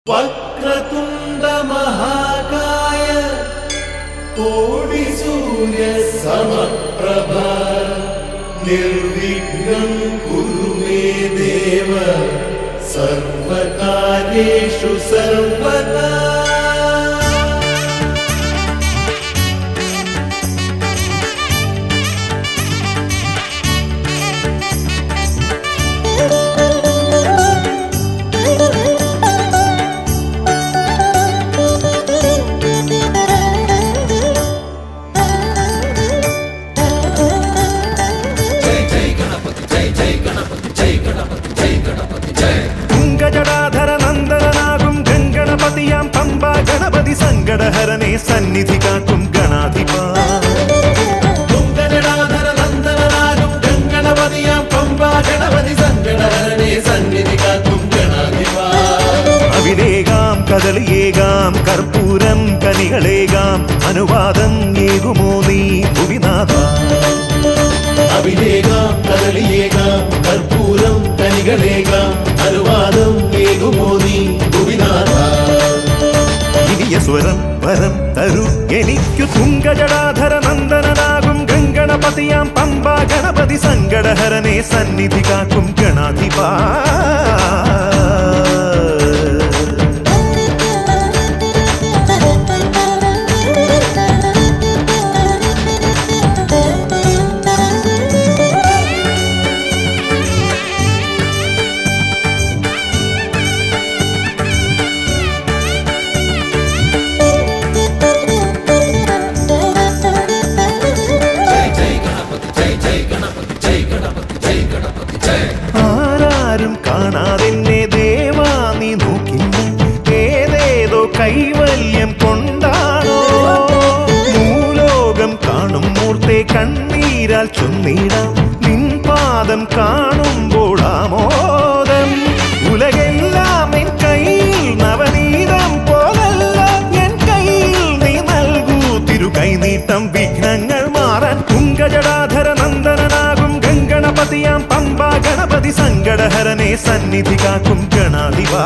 വക്രതുണ്ട മഹാകായ കോടിസൂര്യ സമപ്രഭ നിർവിഘ്നം കുരു മേ ദേവ സർവകാര്യേഷു സർവദാ തുങ്കജടാധര നന്ദനാകും ഗംഗണപതിയാം പമ്പ ഗണപതി സങ്കടഹരനെ സന്നിധി കാക്കും ഗണാധിപ തുങ്കജടാധര നന്ദനാകും ഗംഗണപതിയാം പമ്പ ഗണപതി സങ്കടഹരണേ സന്നിധി കാക്കും ഗണാധിപാ അവിലേകാം കദളിയേകാം കർപ്പൂരം കനികളേകാം അനുവാദം ഏകുമോ നീ ഭുവിനാഥ അഭിലേകാം കദളിയേകാം കർപ്പൂരം കനികളേകാം അനുവാദം ഏകുമോ നീ ഭുവിനാഥ ഇനിയ സ്വരം വരം തരൂ എനിക്കു തുങ്കജടാധര നന്ദനാകും ഗംഗണപതിയാം പമ്പ ഗണപതി സങ്കടഹരനെ സന്നിധി കാക്കും ഗണാധിപ ആരാരും കാണാതെന്നെ ദേവാ നീ നോക്കില്ല ഏതേതോ കൈവല്യം കൊണ്ടാണോ ഭൂലോകം കാണും മൂർത്തെ കണ്ണീരാൽ ചൊന്നിടാം നിൻ പാദം കാണുമ്പോൾ ആമോദം ഉലകെല്ലാം എൻ കയ്യിൽ നവനീതം പോലല്ല എൻ കയ്യിൽ നീ നൽകൂ തിരു കൈനീട്ടം വിഘ്നങ്ങൾ മാറാൻ തുങ്കജടാധര നന്ദനാകും ഗംഗണപതിയാം പമ്പ ഗണപതി സങ്കടഹരനെ സന്നിധി കാക്കും ഗണാധിപാ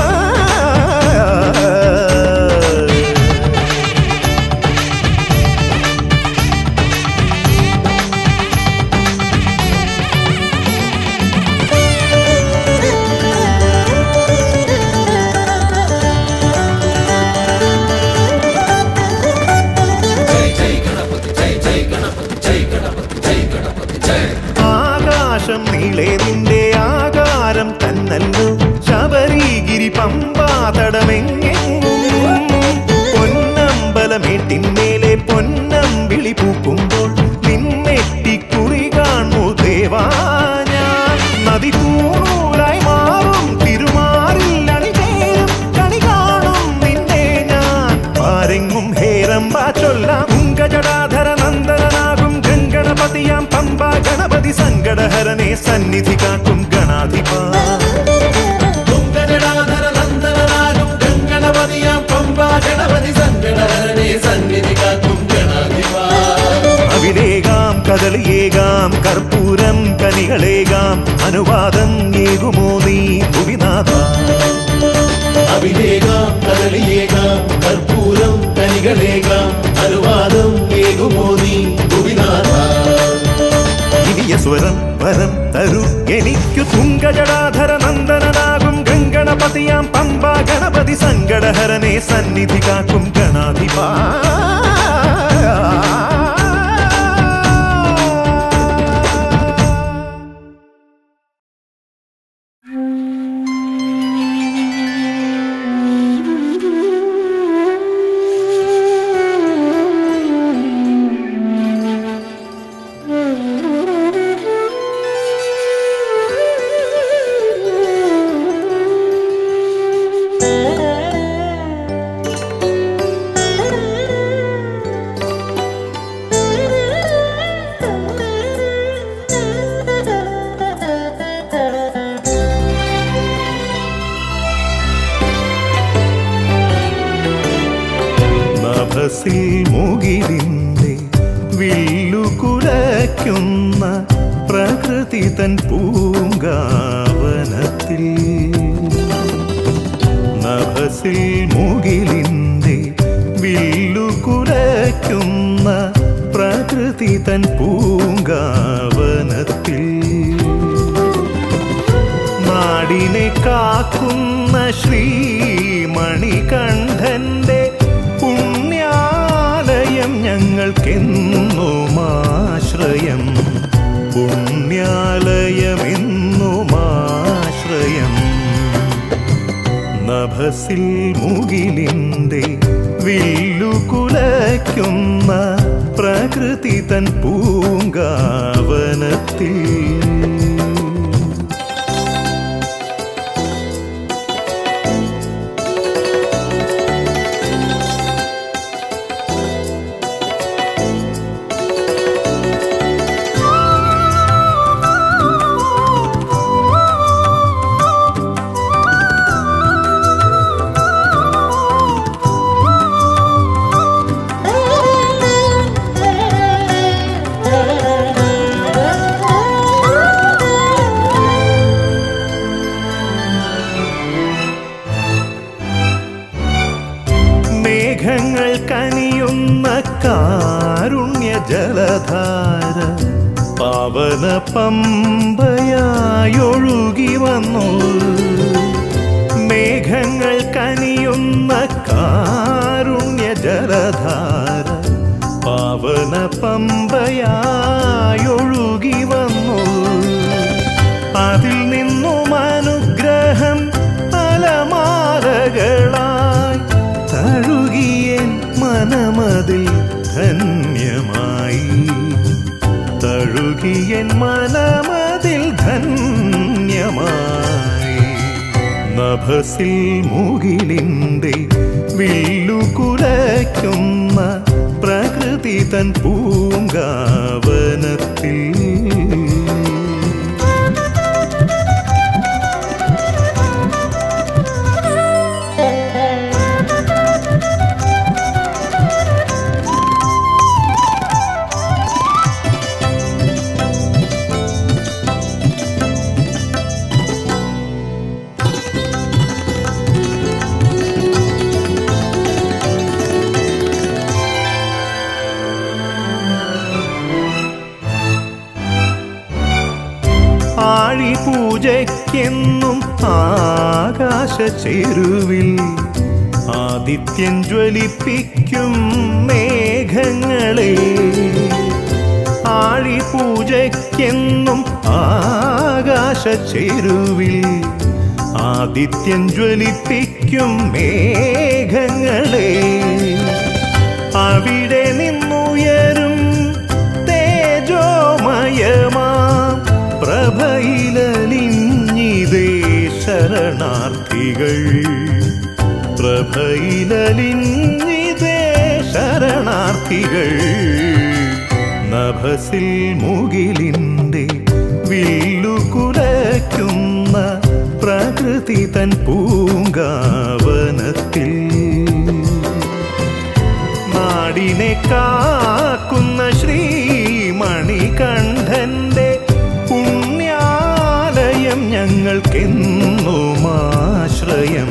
ആകാശം നീളെ നിന്റെ ആകാരം തന്നല്ലോ ശബരിഗിരി പമ്പാതടമെങ്ങെങ്ങും പൊന്നമ്പലമേട്ടിന്മേലെ പൊന്നമ്പിളി പൂക്കുമ്പോൾ നിന്നെട്ടിക്കുറി കാണു ദേവാ ഞാൻ നദി തൂണൂലായി മാറും തിരുമാറിൽ അണിചേരും കണി കാണും നിന്നെ ഞാൻ പാരെങ്ങും ഹേരമ്പ ചൊല്ലാം ഉങ്കജടാധര നന്ദനാകും ഗംഗണപതിയാം പമ്പ ഗണപതി സങ്കടഹരനെ സന്നിധി കാക്കും ഗണാധിപ തുങ്കജടാധര നന്ദനാകും ഗംഗണപതിയാം പമ്പ ഗണപതി സങ്കടഹരണേ സന്നിധി കാക്കും ഗണാധിപാ അവിലേകാം കദളിയേകാം കർപ്പൂരം കനികളേകാം അനുവാദം ഏകുമോ നീ ഭുവിനാഥ അഭിലേകാം കദളിയേകാം കർപ്പൂരം കനികളേകാം അനുവാദം ഏകുമോ നീ ഭുവിനാഥ ഇനിയ സ്വരം വരം തരൂ എനിക്കു തുങ്കജടാധര നന്ദനാകും ഗംഗണപതിയാം പമ്പ ഗണപതി സങ്കടഹരനെ സന്നിധി കാക്കും ഗണാധിപാ നഭസിൽ മുകിലിന്റെ വില്ലുകുലയ്ക്കുന്ന പ്രകൃതി തൻ പൂങ്കാവനത്തിൽ നഭസിൽ മുകിലിൻ്റെ വില്ലുകുലയ്ക്കുന്ന പ്രകൃതി തൻ പൂങ്കാവനത്തിൽ നാടിനെ കാക്കുന്ന ശ്രീമണികണ്ഠന്റെ പുണ്യാലയം ഞങ്ങൾക്കെന്നുമാശ്രയം പുണ്യാലയമെന്നുമാശ്രയം നഭസിൽ മുകിലിൻ്റെ വില്ലുകുലയ്ക്കുന്ന പ്രകൃതി തൻ പൂങ്കാവനത്തിൽ മേഘങ്ങൾ കനിയുന്ന കാരുണ്യ ജലധാര പാവന പമ്പയായൊഴുകി വന്നു മേഘങ്ങൾ കനിയുന്ന കാരുണ്യ ജലധാര പാവന പമ്പയായൊഴുകി വന്നു അതിൽ നിന്നും അനുഗ്രഹം അലമാലകളായി തഴുകിയൻ മനമതിൽ ധന്യമായി തഴുകിയൻ മനമതിൽ ധന്യമായി നഭസിൽ മുകിലിൻ്റെ വില്ലുകുലയ്ക്കുന്ന പ്രകൃതി തൻ പൂങ്കാവനത്തിൽ ആഴി പൂജയ്ക്കെന്നും ആകാശ ചേരുവിൽ ആദിത്യൻ ജ്വലിപ്പിക്കും മേഘങ്ങളെ ആഴി പൂജയ്ക്കെന്നും ആകാശ ചേരുവിൽ ആദിത്യൻ ജ്വലിപ്പിക്കും മേഘങ്ങളെ അവിടെ നിന്നുയരും തേജോമയമാം പ്രഭയിലലിഞ്ഞിതേ ശരണാർത്ഥികൾ പ്രഭയിലലിഞ്ഞിതേ ശരണാർത്ഥികൾ നഭസിൽ മുകിലിൻ്റെ വില്ലുകുലയ്ക്കുന്ന പ്രകൃതി തൻ പൂങ്കാവനത്തിൽ നാടിനെ കാക്കുന്ന ശ്രീമണികണ്ഠന്റെ പുണ്യാലയം ഞങ്ങൾക്കെന്നുമാശ്രയം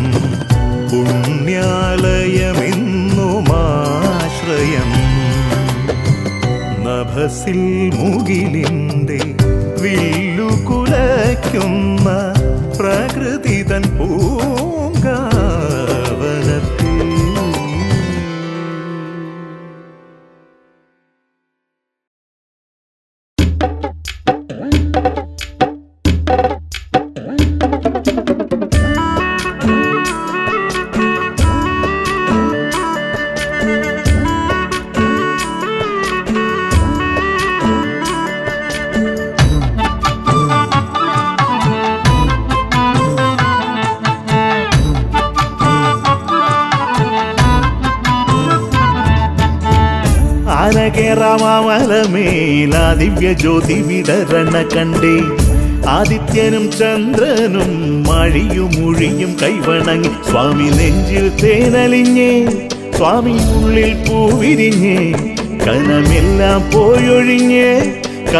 പുണ്യാലയമെന്നുമാശ്രയം നഭസിൽ മുകിലിൻ്റെ വില്ലുകുലയ്ക്കുന്ന പ്രകൃതി തൻ പൂങ്കാവനത്തിൽ ആനകേറാമലമേല ദിവ്യ ജ്യോതി വിടരണ കണ്ടേ ആദിത്യനും ചന്ദ്രനും മഴിയും മുഴിയും കൈവണങ്ങി സ്വാമി നെഞ്ചിൽ തേനലിഞ്ഞേ സ്വാമി ഉള്ളിൽ പൂവിരിഞ്ഞേ കനമെല്ലാം പോയൊഴിഞ്ഞേ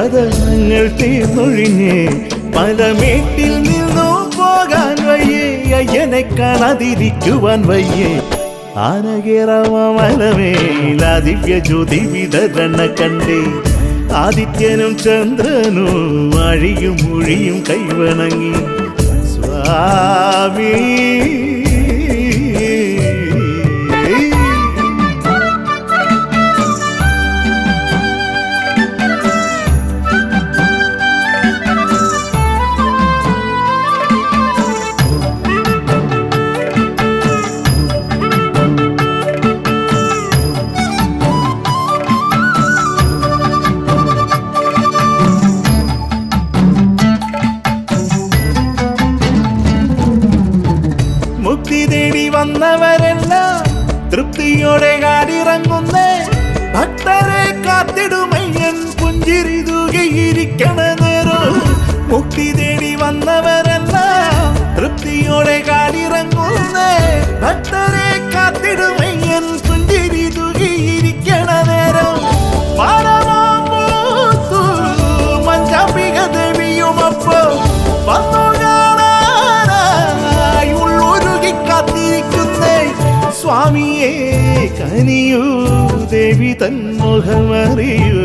കഥങ്ങൾ തീർന്നൊഴിഞ്ഞേ പല മേട്ടിൽ നിന്നു പോകാൻ വയ്യേ അയ്യനെ കാണാതിരിക്കുവാൻ വയ്യേ ആനകേറമലമേല ദിവ്യ ജ്യോതി വിതരണ കണ്ടേ ആദിത്യനും ചന്ദ്രനും അഴിയും മൊഴിയും കൈവണങ്ങി സ്വാമി മുക്തി തേടി വന്നവരെല്ലാം തൃപ്തിയോടെ കാടിറങ്ങുന്നേ ഭക്തരെ കാത്തിടുമയ്യൻ പുഞ്ചിരി തൂകിയിരിക്കണ നേരം മുക്തി തേടി വന്നവരെല്ലാം തൃപ്തിയോടെ കാടിറങ്ങുന്നേ ഭക്തരെ കാത്തിടുമയ്യൻ പുഞ്ചിരി തൂകിയിരിക്കണ നേരം പാടമാം പൂത്തു മഞ്ചാമ്പിക ദേവിയുമപ്പോ വന്നു കാണാനായി ഉള്ളൊരുകി കാത്തിരിക്കുന്നേ സ്വാമിയെ കനിയൂ ദേവി തന്മുഖമറിയൂ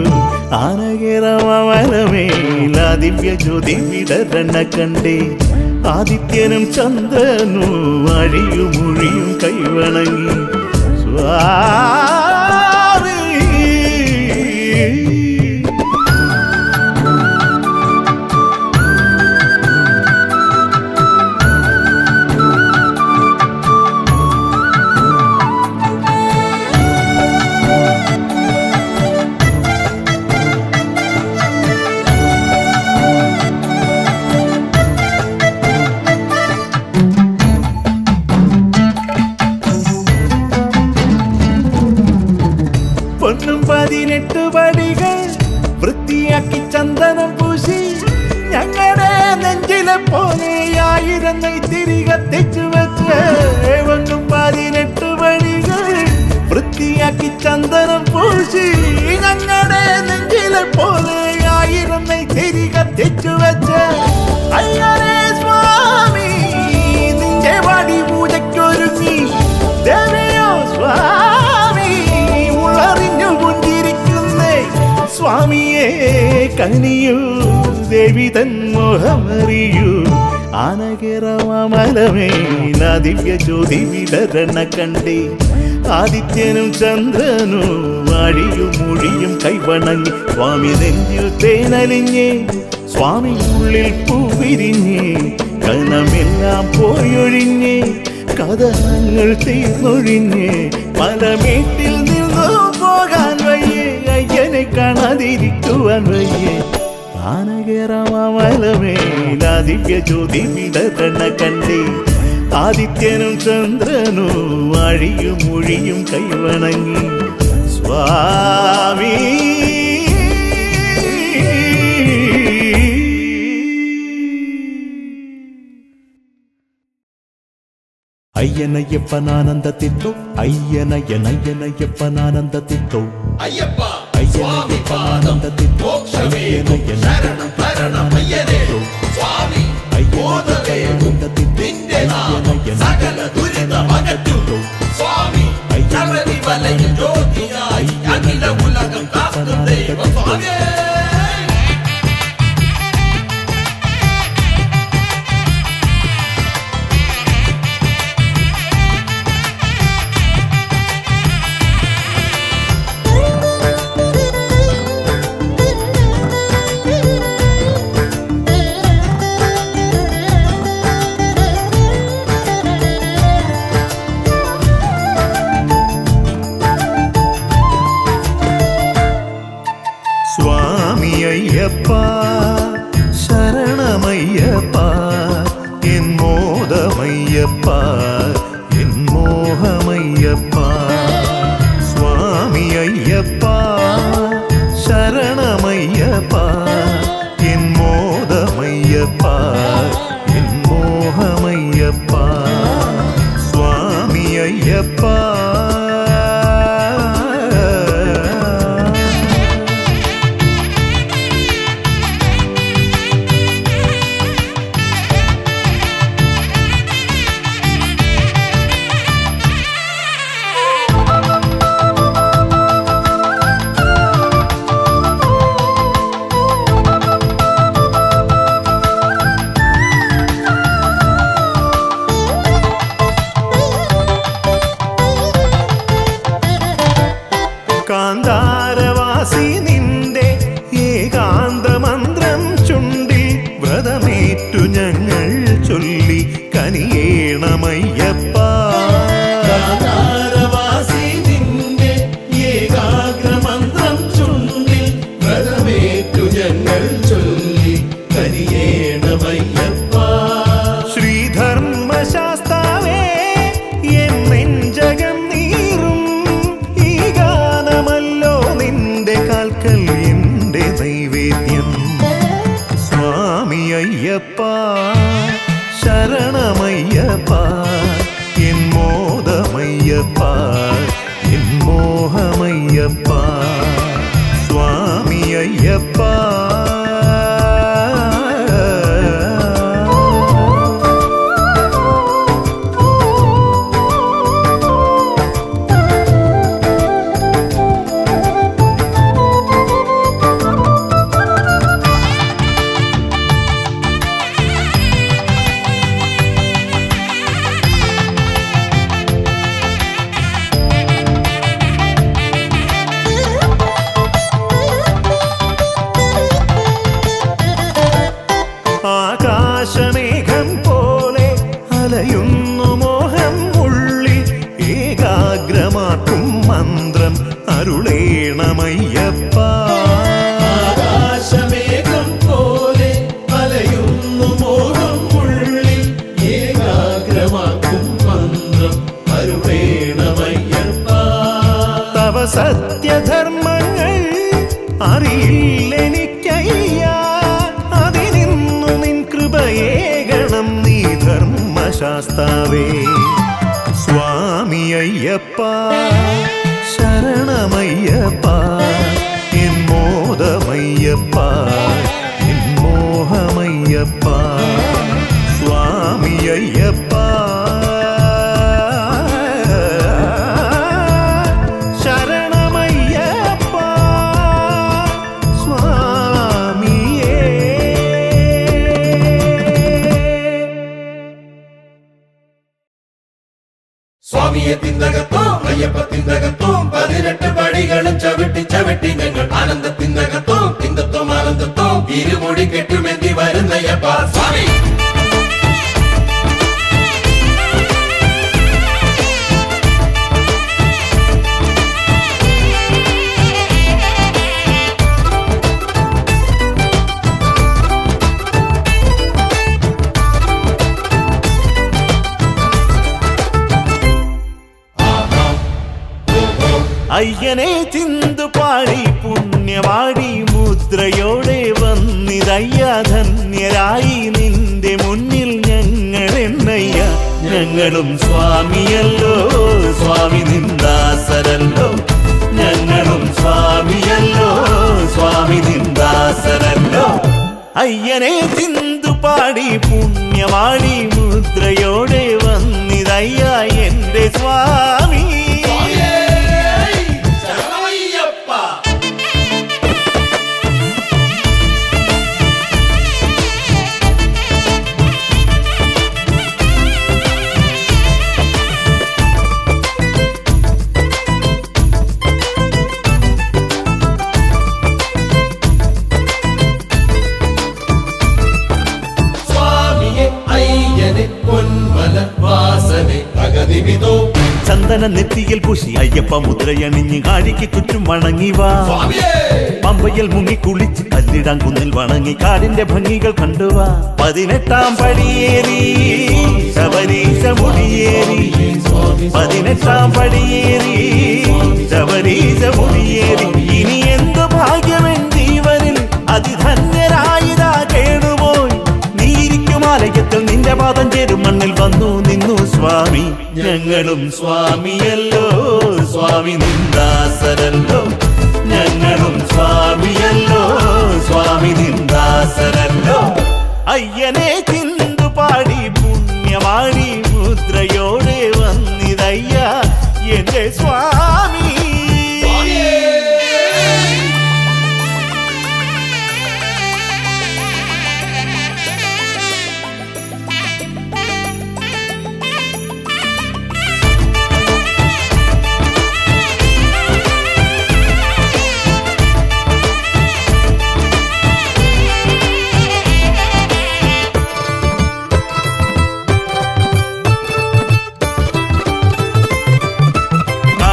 ആനകേരമലമേല ദിവ്യ ജ്യോതി വിടരണ കണ്ടേ ആദിത്യനും ചന്ദ്രനും അഴിയും മൊഴിയും കൈവണങ്ങി സ്വാമി പൊന്നും പതിനെട്ട് പടികൾ വൃത്തിയാക്കി ചന്ദനം പൂശി ഞങ്ങളുടെ നെഞ്ചിലെ പോലെ ആയിരം നെയ്ത്തിരി കത്തിച്ചു വെച്ച് പൊന്നും പതിനെട്ട് പടികൾ വൃത്തിയാക്കി ചന്ദനം പൂശി ഞങ്ങളുടെ നെഞ്ചിലെ പോലെ ആയിരം നെയ്ത്തിരി കത്തിച്ചു വെച്ച് അയ്യരേ സ്വാമി നിന്റെ വടി പൂജയ്ക്കൊരുങ്ങി ദേവിയോ സ്വാമി ഉളറിഞ്ഞു കൊണ്ടിരിക്കുന്നേ സ്വാമിയെ കനിയൂ ദേവി തന്മോഹമറിയൂ ആനകേറമലമേല ദിവ്യ ജ്യോതി വിടരണ കണ്ടേ ആദിത്യനും ചന്ദ്രനും അഴിയും മൊഴിയും കൈവണങ്ങി സ്വാമി നെഞ്ചിൽ തേനലിഞ്ഞേ സ്വാമി ഉള്ളിൽ പൂവിരിഞ്ഞേ കനമെല്ലാം പോയൊഴിഞ്ഞേ കഥനങ്ങൾ തീർന്നൊഴിഞ്ഞേ മലമേട്ടിൽ നിന്നു പോകാൻ വയ്യേ അയ്യനെ കാണാതിരിക്കുവാൻ വയ്യേ ആനകേറമലമേല ദിവ്യ ജ്യോതി വിടരണ കണ്ടേ ആദിത്യനും ചന്ദ്രനും അഴിയും മൊഴിയും കൈവണങ്ങി സ്വാമി അയ്യനയ്യപ്പനാനന്ദത്തിത്തോ അയ്യനയ്യനയ്യനയ്യപ്പനാനന്ദത്തിത്തോ അയ്യപ്പ സ്വാമി പാദം മോക്ഷമേകും ശരണം ഭരണമയ്യനേ സ്വാമി ബോധമേകും നിന്റെ നാമം സകല ദുരിതമകറ്റും സ്വാമി ശബരി വലയും ജ്യോതിയായി അഖില ഉലകം കാക്കും ദൈവം സ്വാമിയേ സ്വാമി അയ്യപ്പ ശരണമയ്യപ്പ എൻ മോദമയ്യപ്പ എൻ മോഹമയ്യപ്പ സ്വാമി അയ്യപ്പ ശരണമയ്യപ്പ എൻ മോദമയ്യപ്പ എൻ മോഹമയ്യപ്പ സ്വാമി അയ്യപ്പ അഖിലാണ്ടവാസി നിന്റെ ഏകാന്തമന്ത്രം ചുണ്ടിൽ വ്രതമേറ്റു ഞങ്ങൾ ചൊല്ലി കനിയേണമയ്യപ്പ കാന്താരവാസി നിന്റെ ഏകാഗ്രമന്ത്രം ചുണ്ടിൽ വ്രതമേറ്റു ഞങ്ങൾ ചൊല്ലി കരിയേണമയ്യപ്പ ശ്രീധർമ്മശാസ്താവേ എൻ നെഞ്ചകം നീറും ഈ ഗാനമല്ലോ നിന്റെ കാൽക്കൽ എന്റെ നൈവേദ്യം സ്വാമി അയ്യപ്പ ശരണമയ്യപ്പ എൻ മോദമയ്യപ്പ എൻ മോഹമയ്യപ്പ സ്വാമി അയ്യപ്പ ആകാശമേഘം പോലെ അലയുന്നു മോഹം ഉള്ളിൽ ഏകാഗ്രമാക്കും മന്ത്രം അരുളേണമയ്യപ്പ ആകാശമേഘം പോലെ അലയുന്നു മോഹം ഉള്ളിൽ ഏകാഗ്രമാക്കും മന്ത്രം അരുളേണമയ്യപ്പ തവ സത്യധർമ്മങ്ങൾ അറിയില്ലെനിക്കയ്യ അതിനിന്നു നിൻ കൃപയേകണം നീ ധർമ്മശാസ്താവേ സ്വാമി അയ്യപ്പ ശരണമയ്യപ്പ എൻ മോദമയ്യപ്പ എൻ മോഹമയ്യപ്പ സ്വാമി അയ്യപ്പ ശരണമയ്യപ്പ സ്വാമിയേ സ്വാമിയെ തിന്തകത്തോം അയ്യപ്പ തിന്തകത്തോം പതിനെട്ട് പടികളും ചവിട്ടി ചവിട്ടി ഞങ്ങൾ ആനന്ദത്തിന്തകത്തോം തിന്തത്തോം ആനന്ദത്തോം ഇരുമുടി കെട്ടുമെന്തി വരുന്നയ്യപ്പ സ്വാമി അയ്യനെ ചിന്തു പാടി പുണ്യവാടി മുദ്രയോടെ വന്നിതയ്യ ധന്യരായി നിന്റെ മുന്നിൽ ഞങ്ങൾ എന്നയ്യ ഞങ്ങളും സ്വാമിയല്ലോ സ്വാമി നിന്ദാസരല്ലോ ഞങ്ങളും സ്വാമിയല്ലോ സ്വാമി നിന്ദാസരല്ലോ അയ്യനെ ചിന്തു പാടി പുണ്യവാടി മുദ്രയോടെ വന്നിതയ്യ എന്റെ സ്വാമി ശരണമയ്യപ്പ സ്വാമിയെ അയ്യനെ പൊന്മല വാസനെ അഗതിവിതോ ചന്ദന നെറ്റിയിൽ പൂശി അയ്യപ്പ മുദ്രയണിഞ്ഞ് കാഴിക്ക് ചുറ്റും വണങ്ങി വാ സ്വാമിയേ പമ്പയിൽ മുങ്ങി കുളിച്ച് കല്ലിടാൻ കുന്നിൽ വണങ്ങി കാടിന്റെ ഭംഗികൾ കണ്ടുവാ പതിനെട്ടാം പടിയേറി ശബരീശ മുടിയേറി പതിനെട്ടാം പടിയേറി ശബരീശ മുടിയേറി ഇനി എന്തു ഭാഗ്യമെൻ ജീവനിൽ അതിധന്യരായിതാ കേടുപോയി നീരിക്കുമാലയത്തിൽ നിന്റെ പാദം ചേരും മണ്ണിൽ വന്നു നിന്നു സ്വാമി ഞങ്ങളും സ്വാമിയല്ലോ സ്വാമി നിന്ദാസരല്ലോ ഞങ്ങളും സ്വാമിയല്ലോ സ്വാമി നിന്ദാസരല്ലോ അയ്യനെ ചിന്തു പാടി പുണ്യമാടി മുദ്രയോടെ വന്നിതയ്യ എന്റെ സ്വാമി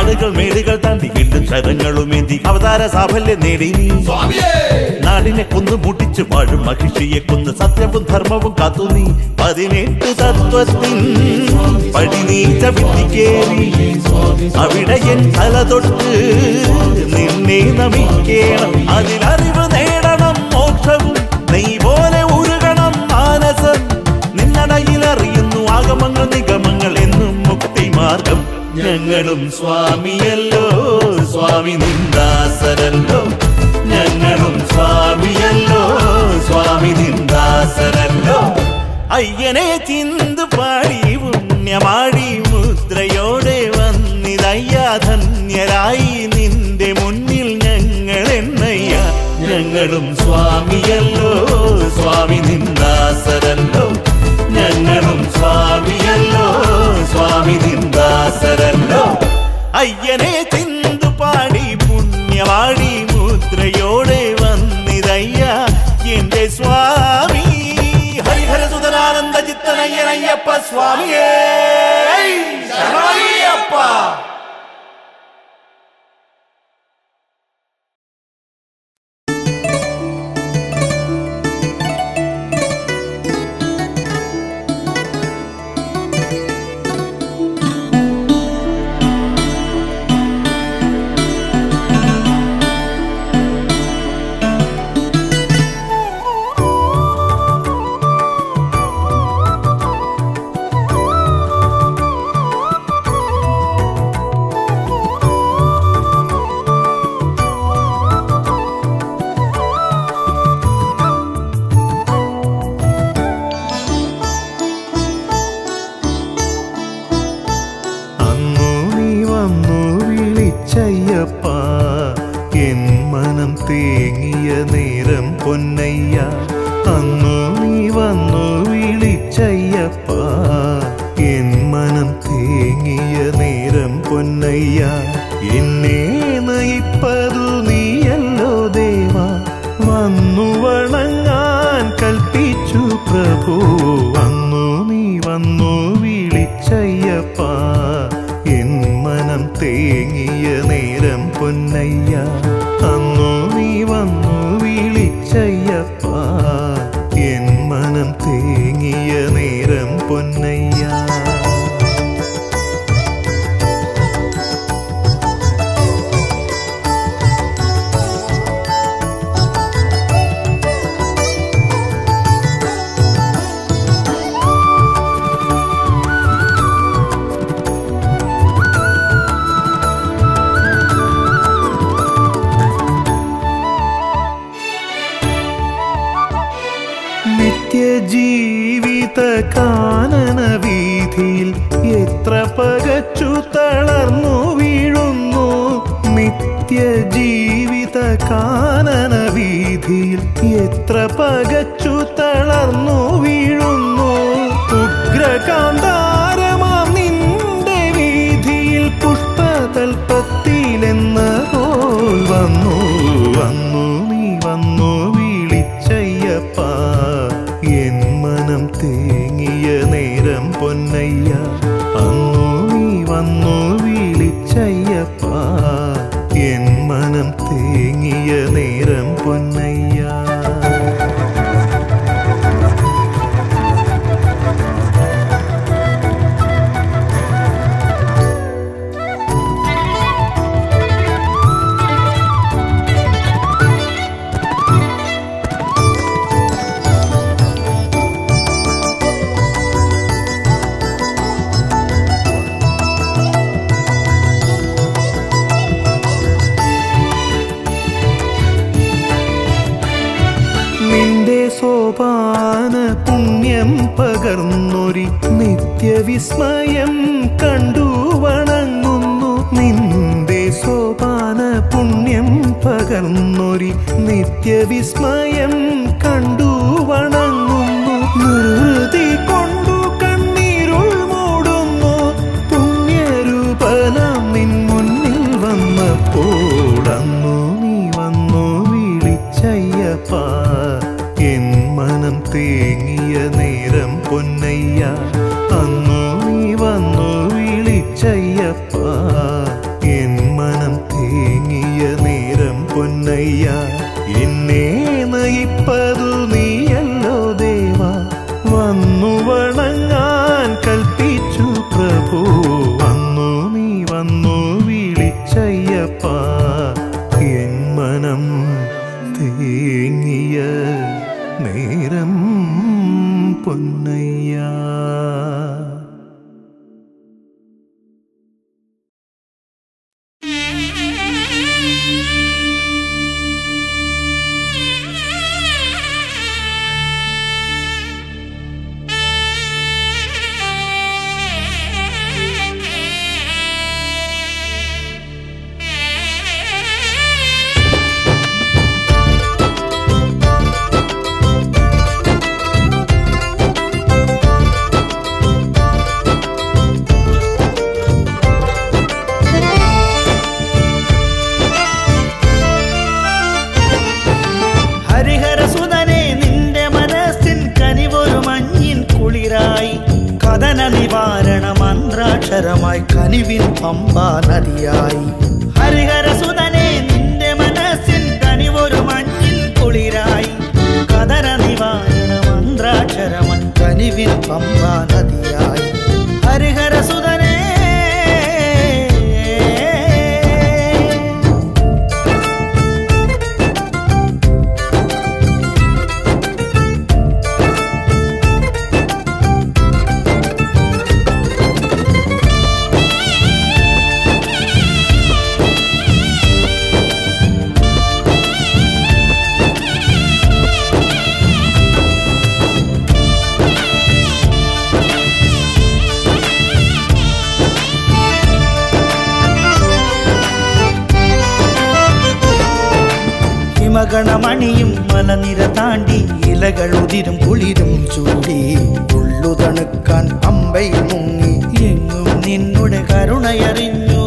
കാടുകൾ മേടുകൾ താണ്ടി വീണ്ടും ശരങ്ങളുമേന്തി അവതാര സാഫല്യം നേടി നീ സ്വാമിയേ നാടിനെ കൊന്നു മുട്ടിച്ച് വാഴും മഹിഷിയെ കൊന്ന് സത്യവും ധർമ്മവും കാത്തു നീ പതിനെട്ട് തത്വത്തിൻ പടി നീ ചവിട്ടിക്കേറി അവിടെ എൻ തല തൊട്ട് നിന്നെ നമിക്കേണം അതിലറിവ് നേടണം മോക്ഷവും നീ പോലെ ഉരുകണം മാനസം നിന്നടയിലറിയുന്നു ആഗമങ്ങൾ നിഗമങ്ങൾ എന്നും മുക്തി മാർഗം ഞങ്ങളും സ്വാമിയല്ലോ സ്വാമി നിന്ദാസരല്ലോ ഞങ്ങളും സ്വാമിയല്ലോ സ്വാമി നിന്ദാസരല്ലോ അയ്യനെ ചിന്തു പാടി പുണ്യമാടി മുദ്രയോടെ വന്നിതയ്യ ധന്യരായി നിന്റെ മുന്നിൽ ഞങ്ങൾ എന്നയ്യ ഞങ്ങളും സ്വാമിയല്ലോ സ്വാമി നിന്ദാസരല്ലോ ഞങ്ങളും സ്വാമിയല്ലോ സ്വാമി നിന്ദാസരല്ലോ അയ്യനെ ചിന്തു പാടി പുണ്യവാടി മുദ്രയോടെ വന്നിതയ്യ എന്റെ സ്വാമി ഹരിഹരസുതനാനന്ദ ചിത്തനയ്യനയ്യപ്പ സ്വാമിയേ ശരണമയ്യപ്പ അന്നു നീ വന്നു വിളിച്ചയ്യപ്പ എൻ മനം തേങ്ങിയ നേരം പൊന്നയ്യ അന്നു നീ വന്നു വിളിച്ചയ്യപ്പ എൻ മനം തേങ്ങിയ നേരം പൊന്നയ്യ എന്നെ നയിപ്പതു നീയല്ലോ ദേവ വന്നു വണങ്ങാൻ കൽപ്പിച്ചു പ്രഭു വന്നു നീ വന്നു വിളിച്ചയ്യപ്പ എൻ മനം തേങ്ങിയ നേരം പൊന്നയ്യ അന്നു നീ വന്നു വിളിച്ചയ്യപ്പ എൻ മനം തേങ്ങിയ നേരം പൊന്നയ്യ നിത്യജീവിത കാനന വീതിയിൽ എത്ര പകച്ചു തളർന്നു വീഴുന്നു നിത്യജീവിത കാനന വീതിയിൽ എത്ര പകച്ചു തളർന്നു വീഴുന്നു ഉഗ്രകാന്താരമാം നിന്റെ വീതിയിൽ പുഷ്പതൽപ്പത്തിലെന്ന പോൽ വന്നു വന്നു നീ വന്നു വിളിച്ചയ്യപ്പ എൻ മനം തേങ്ങിയ നേരം പൊന്നയ്യ അന്നു നീ വന്നു വിളിച്ചയ്യപ്പ എൻ മനം തേങ്ങിയ നേരം പൊന്നയ്യ നിന്റെ സോപാന പുണ്യം പകർന്നൊരി നിത്യവിസ്മയം കണ്ടു വണങ്ങുന്നു നിന്റെ സോപാന പുണ്യം പകർന്നൊരി നിത്യവിസ്മയം കണ്ടു വണങ്ങുന്നു നിർത്തി കൊണ്ടു കണ്ണീരുൾ മൂടുന്നു പുണ്യരൂപനാം നിൻ മുന്നിൽ വന്നപ്പോൾ അന്നു നീ വന്നു വിളിച്ചയ്യപ്പ എൻ മനം തേങ്ങിയ നേരം പൊന്നയ്യ അന്നു നീ വന്നു വിളിച്ചയ്യപ്പ എൻ കനിവിൻ പമ്പാ നദിയായി ഹരിഹരസുതനെ നിന്റെ മനസ്സിൻ കനിവൊരു മഞ്ഞിൻ കുളിരായി കതര നിവാരണ മന്ത്രാക്ഷരമൻ കനിവിൻ പമ്പാ നദിയായി ഹരിഹരസുതനെ ഹിമഗണമണിയും മലനിര താണ്ടി ഇലകൾ ഉതിരും കുളിരും ചൂടി ഉള്ളു തണുക്കാൻ പമ്പയിൽ മുങ്ങി എങ്ങും നിന്നുടെ കരുണയറിഞ്ഞു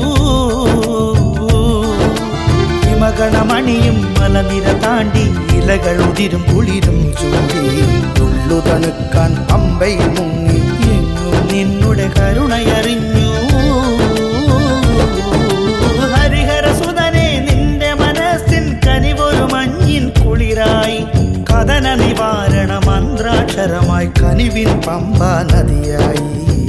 ഹിമഗണമണിയും മലനിര താണ്ടി ഇലകൾ ഉതിരും കുളിരും ചൂടി ഉള്ളു തണുക്കാൻ പമ്പയിൽ മുങ്ങി എങ്ങും നിന്നുടെ കരുണയറിഞ്ഞു ഹരിഹരസുതനെ നിന്റെ മനസ്സിൻ കനിവൊരു മഞ്ഞിൻ കുളിരായി കഥന നിവാരണ മന്ത്രാക്ഷരമായി കനിവിൻ പമ്പ നദിയായി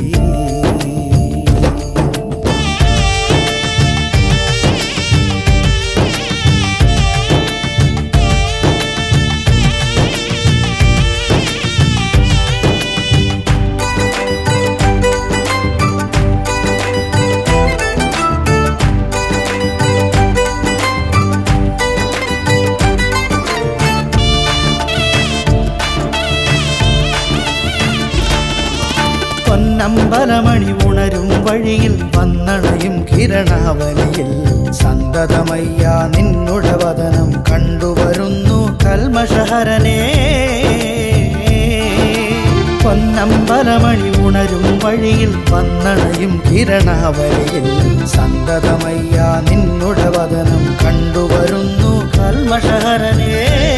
പൊന്നമ്പലമണി ഉണരും വഴിയിൽ വന്നണയും കിരണാവലിയിൽ സന്തതമയ്യ നിന്നുടെ വദനം കണ്ടുവരുന്നു കൽമഷഹരനേ പൊന്നമ്പലമണി ഉണരും വഴിയിൽ വന്നണയും കിരണാവലിയിൽ സന്തതമയ്യ നിന്നുടെ വദനം കണ്ടുവരുന്നു കൽമഷഹരനേ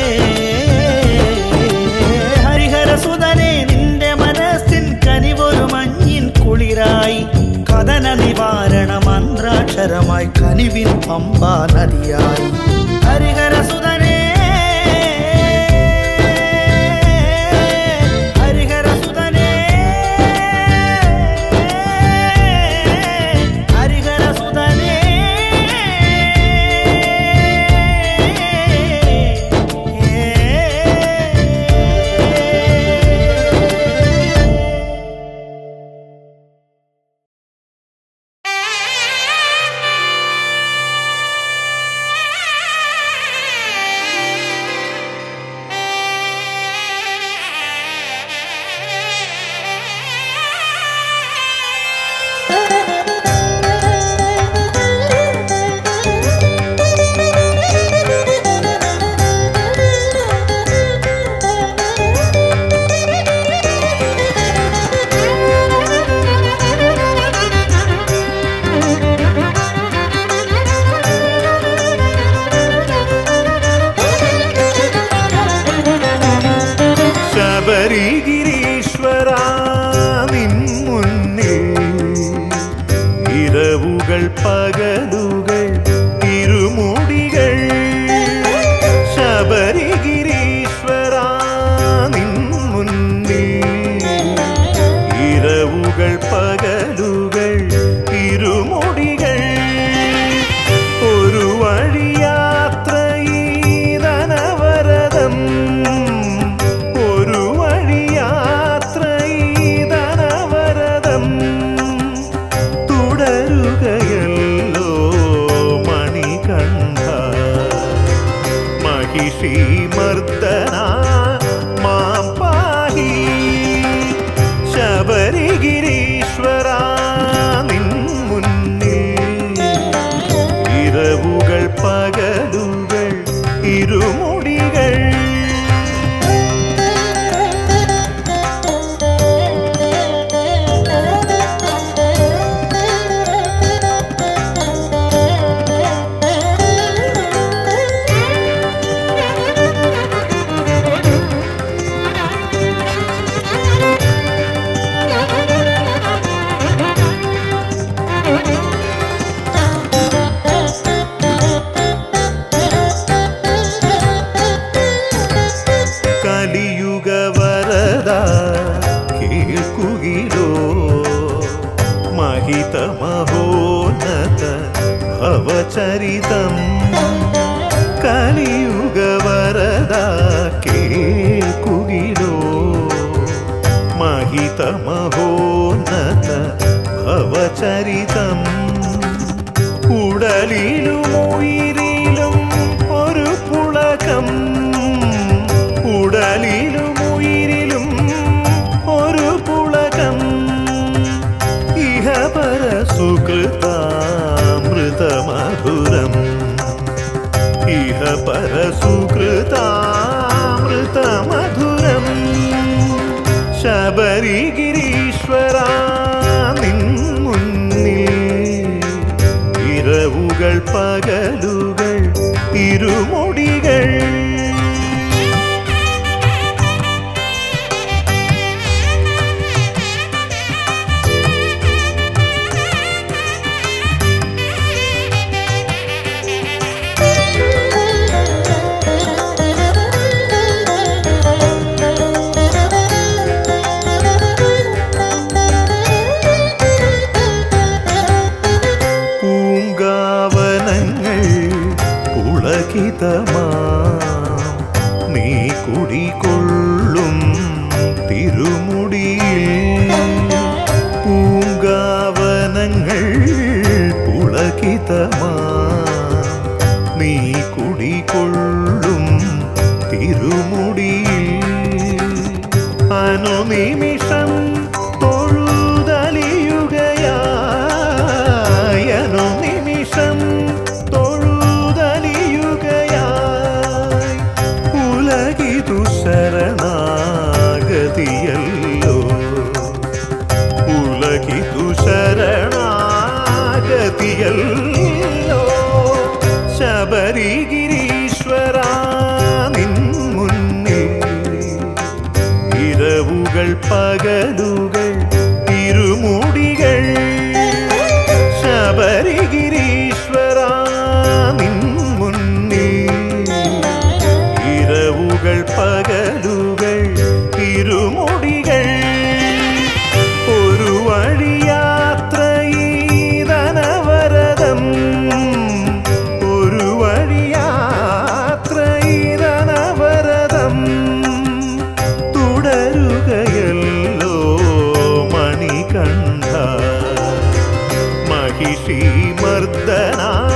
ഹരിഹരസുതനെ നിന്റെ മനസ്സിൻ കനിവൊരു മഞ്ഞിൻ കുളിരായി കഥന നിവാരണ മന്ത്രാക്ഷരമായി കനിവിൻ പമ്പാ നദിയായി ഹരിഹരസുതനെ ഹരിഹരസുതനെ ഹരിഹരസുതനെ ശബരിഗിരീശ്വര നിൻ മുന്നിൽ ഇരവുകൾ പകലുകൾ ഇരുമുടികൾ ശബരിഗിരീശ്വര നിൻ മുന്നിൽ ഇരവുകൾ പകലുകൾ ഇരുമുടികൾ ഒരു വഴിയാത്ര ഈതനവരതം ഒരു വഴിയാത്ര ഈതനവരതം തുടരുകയല്ലോ മണികണ്ഠ മഹിഷി മർദ്ദന മാം പാഹി ശബരിഗിരീശ്വര നിൻ മുന്നിൽ ഭവചരിതം കലിയുഗവരദ കേൾക്കുകിലോ മഹിതമഹോന്നത ഭവചരിതം ഉടലിലും ഉയിരിലും ഒരു പുളകം ഉടലിലും ഉയിരിലും ഒരു പുളകം ഇഹപര സുകൃതാമൃതമധുരം ഇഹപര സുകൃതാമൃതമധുരം ശബരിഗിരീശ്വര നിൻ മുന്നിൽ ഇരവുകൾ പകലുകൾ ഇരുമുടികൾ പൂങ്കാവനങ്ങൾ പുളകിതമാം നീ കുടികൊള്ളും തിരുമുടിയിൽ പൂങ്കാവനങ്ങൾ പുളകിതമാം നീ കുടികൊള്ളും തിരുമുടിയിൽ അനുനിമിഷം തൊഴുതലിയുകയായി അനുനിമിഷം തൊഴുതലിയുകയായി ഉലകിതു ശരണാഗതിയല്ലോ ഉലകിതു ശരണാഗതിയല്ലോ ശബരിഗിരീശ്വര നിൻ മുന്നിൽ ഇരവുകൾ പകലുകൾ ഇരുമുടികൾ ശബരിഗിരീശ്വര നിൻ മുന്നിൽ ഇരവുകൾ പകലുകൾ ഇരുമുടികൾ ഒരു വഴിയാത്രയീതനവരതം ഒരു വഴിയാത്രയീതനവരതം തുടരുകയല്ലോ മണികണ്ഠ മഹിഷി മർദ്ദനാ